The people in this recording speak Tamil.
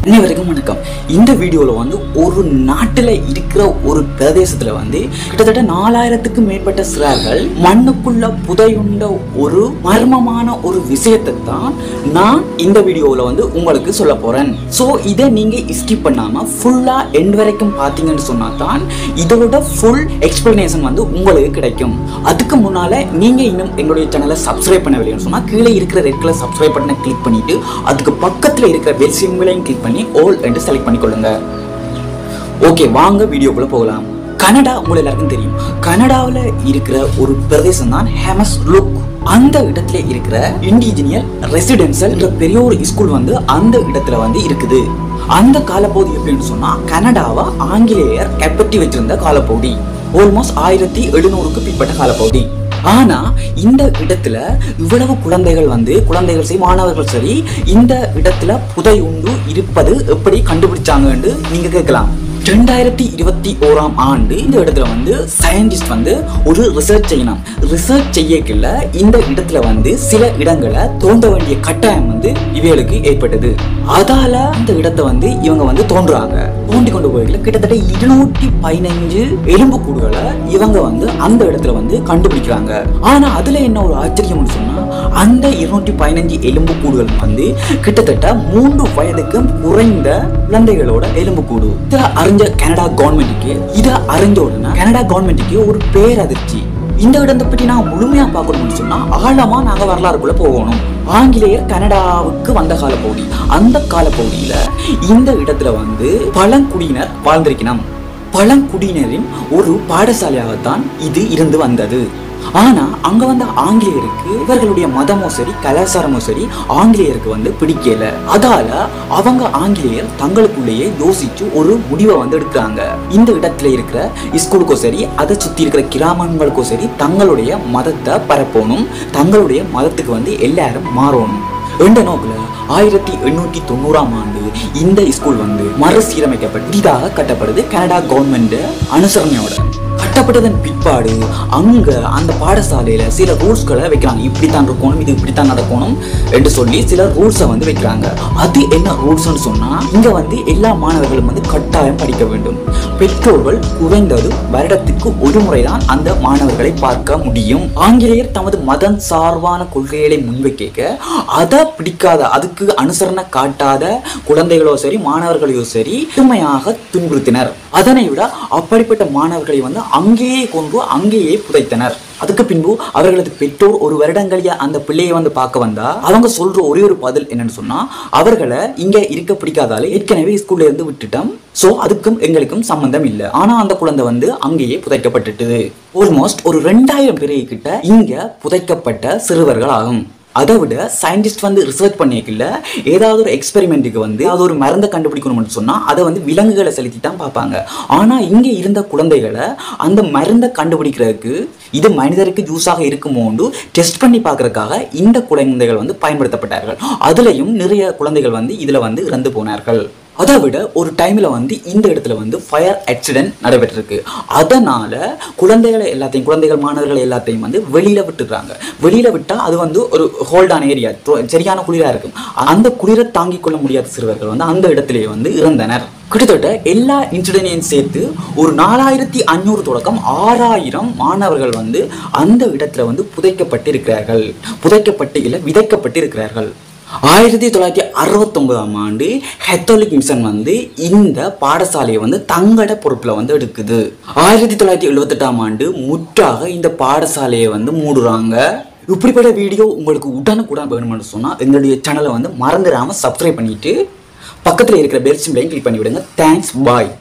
அனைவருக்கும் வணக்கம் இந்த வீடியோவில் வந்து ஒரு நாட்டில் இருக்கிற ஒரு பிரதேசத்தில் வந்து கிட்டத்தட்ட நாலாயிரத்துக்கும் மேற்பட்ட சிறார்கள் மண்ணுக்குள்ள புதையுண்ட ஒரு மர்மமான ஒரு விஷயத்தை தான் நான் இந்த வீடியோவில் வந்து உங்களுக்கு சொல்ல போகிறேன் ஸோ இதை நீங்கள் ஸ்கிப் பண்ணாமல் ஃபுல்லாக எண்ட் வரைக்கும் பார்த்தீங்கன்னு சொன்னால் தான் இதோட ஃபுல் எக்ஸ்பிளனேஷன் வந்து உங்களுக்கு கிடைக்கும் அதுக்கு முன்னால் நீங்கள் இன்னும் எங்களுடைய சேனலை சப்ஸ்கிரைப் பண்ணவில்லைன்னு சொன்னால் கீழே இருக்கிற ரெட் கலர் சப்ஸ்கிரைப் பட்டனை கிளிக் பண்ணிட்டு அதுக்கு பக்கத்தில் இருக்கிற பெல் சிம்பிளையும் கிளிக் பண்ணி ஆல் என்று செலக்ட் பண்ணிக்கொள்ளுங்க ஓகே வாங்க வீடியோக்குள்ள போகலாம் கனடா உங்களுக்கு எல்லாருக்கும் தெரியும் கனடாவில் இருக்கிற ஒரு பிரதேசம் தான் ஹெமஸ் லுக் அந்த இடத்துல இருக்கிற இண்டிஜினியல் ரெசிடென்சியல் என்ற பெரிய ஒரு ஸ்கூல் வந்து அந்த இடத்துல வந்து இருக்குது அந்த காலப்பகுதி எப்படின்னு சொன்னா கனடாவை ஆங்கிலேயர் கைப்பற்றி வச்சிருந்த காலப்பகுதி ஆல்மோஸ்ட் ஆயிரத்தி எழுநூறுக்கு பிற்பட்ட காலப்பகுதி ஆனா இந்த இடத்துல இவ்வளவு குழந்தைகள் வந்து குழந்தைகள் சரி மாணவர்கள் சரி இந்த இடத்துல புதை உண்டு இருப்பது எப்படி கண்டுபிடிச்சாங்கன்னு நீங்க கேட்கலாம் ரெண்டாயிரத்தி இருபத்தி ஓராம் ஆண்டு இந்த இடத்துல வந்து சயின்டிஸ்ட் வந்து ஒரு ரிசர்ச் செய்யணும் ரிசர்ச் செய்யக்குள்ள இந்த இடத்துல வந்து சில இடங்களை தோண்ட வேண்டிய கட்டாயம் வந்து இவைகளுக்கு ஏற்பட்டது அதால இந்த இடத்தை வந்து இவங்க வந்து தோன்றுறாங்க தோண்டி கொண்டு போய்க்கல கிட்டத்தட்ட இருநூற்றி பதினஞ்சு எலும்பு கூடுகளை இவங்க வந்து அந்த இடத்துல வந்து கண்டுபிடிக்கிறாங்க ஆனா அதுல என்ன ஒரு ஆச்சரியம்னு சொன்னா அந்த இருநூற்றி பதினஞ்சு எலும்பு கூடுகள் வந்து கிட்டத்தட்ட மூன்று வயதுக்கும் குறைந்த குழந்தைகளோட எலும்பு கூடு இதை அறிஞ்ச கனடா கவர்மெண்ட்டுக்கு இதை அறிஞ்ச உடனே கனடா கவர்மெண்ட்டுக்கு ஒரு பேரதிர்ச்சி இந்த இடத்தை பற்றி நான் முழுமையா பார்க்கணும்னு சொன்னா ஆழமா நாங்க வரலாறுக்குள்ள போகணும் ஆங்கிலேயர் கனடாவுக்கு வந்த காலப்பகுதி அந்த காலப்பகுதியில இந்த இடத்துல வந்து பழங்குடியினர் வாழ்ந்திருக்கணும் பழங்குடியினரின் ஒரு பாடசாலையாகத்தான் இது இருந்து வந்தது ஆனா அங்க வந்த ஆங்கிலேயருக்கு இவர்களுடைய மதமோ சரி கலாச்சாரமோ சரி ஆங்கிலேயருக்கு வந்து பிடிக்கல அதால அவங்க ஆங்கிலேயர் தங்களுக்குள்ளேயே யோசிச்சு ஒரு முடிவை வந்து எடுக்கிறாங்க இந்த இடத்துல இருக்கிற ஸ்கூலுக்கோ சரி அதை சுத்தி இருக்கிற கிராமங்களுக்கோ சரி தங்களுடைய மதத்தை பரப்பணும் தங்களுடைய மதத்துக்கு வந்து எல்லாரும் மாறணும் என்ற நோக்கில் ஆயிரத்தி எண்ணூற்றி தொண்ணூறாம் ஆண்டு இந்த ஸ்கூல் வந்து மறுசீரமைக்கப்பட்டு புதிதாக கட்டப்படுது கனடா கவர்மெண்ட் அனுசரணையோட கட்டப்பட்டதன் பிற்பாடு அங்க அந்த பாடசாலையில சில ரூல்ஸ்களை வைக்கிறாங்க இப்படித்தான் இருக்கணும் இது இப்படித்தான் நடக்கணும் என்று சொல்லி சில ரூல்ஸை வந்து வைக்கிறாங்க அது என்ன ரூல்ஸ்னு சொன்னா இங்க வந்து எல்லா மாணவர்களும் வந்து கட்டாயம் படிக்க வேண்டும் பெற்றோர்கள் குறைந்தது வருடத்துக்கு ஒரு முறைதான் அந்த மாணவர்களை பார்க்க முடியும் ஆங்கிலேயர் தமது மதம் சார்பான கொள்கைகளை முன்வைக்க அதை பிடிக்காத அதுக்கு அனுசரணை காட்டாத குழந்தைகளோ சரி மாணவர்களையோ சரி கடுமையாக துன்புறுத்தினர் அதனை விட அப்படிப்பட்ட மாணவர்களை வந்து அங்கேயே கொண்டு அங்கேயே புதைத்தனர் அதுக்கு பின்பு அவர்களது பெற்றோர் ஒரு வருடங்களிய அந்த பிள்ளையை வந்து பார்க்க வந்தா அவங்க சொல்ற ஒரே ஒரு பதில் என்னன்னு சொன்னா அவர்களை இங்க இருக்க பிடிக்காதால ஏற்கனவே ஸ்கூல்ல இருந்து விட்டுட்டோம் சோ அதுக்கும் எங்களுக்கும் சம்பந்தம் இல்லை ஆனா அந்த குழந்தை வந்து அங்கேயே புதைக்கப்பட்டுட்டது ஆல்மோஸ்ட் ஒரு ரெண்டாயிரம் பேரை கிட்ட இங்க புதைக்கப்பட்ட சிறுவர்கள் ஆகும் அதை விட சயின்டிஸ்ட் வந்து ரிசர்ச் பண்ணிக்கல ஏதாவது ஒரு எக்ஸ்பெரிமெண்ட்டுக்கு வந்து அது ஒரு மருந்தை கண்டுபிடிக்கணும்னு சொன்னால் அதை வந்து விலங்குகளை செலுத்தி தான் பார்ப்பாங்க ஆனால் இங்கே இருந்த குழந்தைகளை அந்த மருந்தை கண்டுபிடிக்கிறதுக்கு இது மனிதருக்கு யூஸாக இருக்குமோண்டு டெஸ்ட் பண்ணி பார்க்கறதுக்காக இந்த குழந்தைகள் வந்து பயன்படுத்தப்பட்டார்கள் அதுலேயும் நிறைய குழந்தைகள் வந்து இதில் வந்து இறந்து போனார்கள் அதை விட ஒரு டைமில் வந்து இந்த இடத்துல வந்து ஃபயர் ஆக்சிடென்ட் நடைபெற்றிருக்கு அதனால குழந்தைகளை எல்லாத்தையும் குழந்தைகள் மாணவர்கள் எல்லாத்தையும் வந்து வெளியில விட்டுடுறாங்க வெளியில விட்டா அது வந்து ஒரு ஹோல்டான ஏரியா சரியான குளிரா இருக்கும் அந்த குளிரை தாங்கிக் கொள்ள முடியாத சிறுவர்கள் வந்து அந்த இடத்திலேயே வந்து இறந்தனர் கிட்டத்தட்ட எல்லா இன்சிடென்டையும் சேர்த்து ஒரு நாலாயிரத்தி அஞ்சூறு தொடக்கம் ஆறாயிரம் மாணவர்கள் வந்து அந்த இடத்துல வந்து புதைக்கப்பட்டு இருக்கிறார்கள் புதைக்கப்பட்டு இல்லை விதைக்கப்பட்டு இருக்கிறார்கள் ஆயிரத்தி தொள்ளாயிரத்தி அறுபத்தொன்பதாம் ஆண்டு ஹெத்தோலிக் மிஷன் வந்து இந்த பாடசாலையை வந்து தங்கட பொறுப்பில் வந்து எடுக்குது ஆயிரத்தி தொள்ளாயிரத்தி எழுபத்தெட்டாம் ஆண்டு முற்றாக இந்த பாடசாலையை வந்து மூடுறாங்க இப்படிப்பட்ட வீடியோ உங்களுக்கு உடனுக்குடன் வேணும்னு சொன்னால் எங்களுடைய சேனலை வந்து மறந்துடாமல் சப்ஸ்கிரைப் பண்ணிட்டு பக்கத்தில் இருக்கிற பெல் சிம்லையும் கிளிக் பண்ணி விடுங்க தேங்க்ஸ் பாய்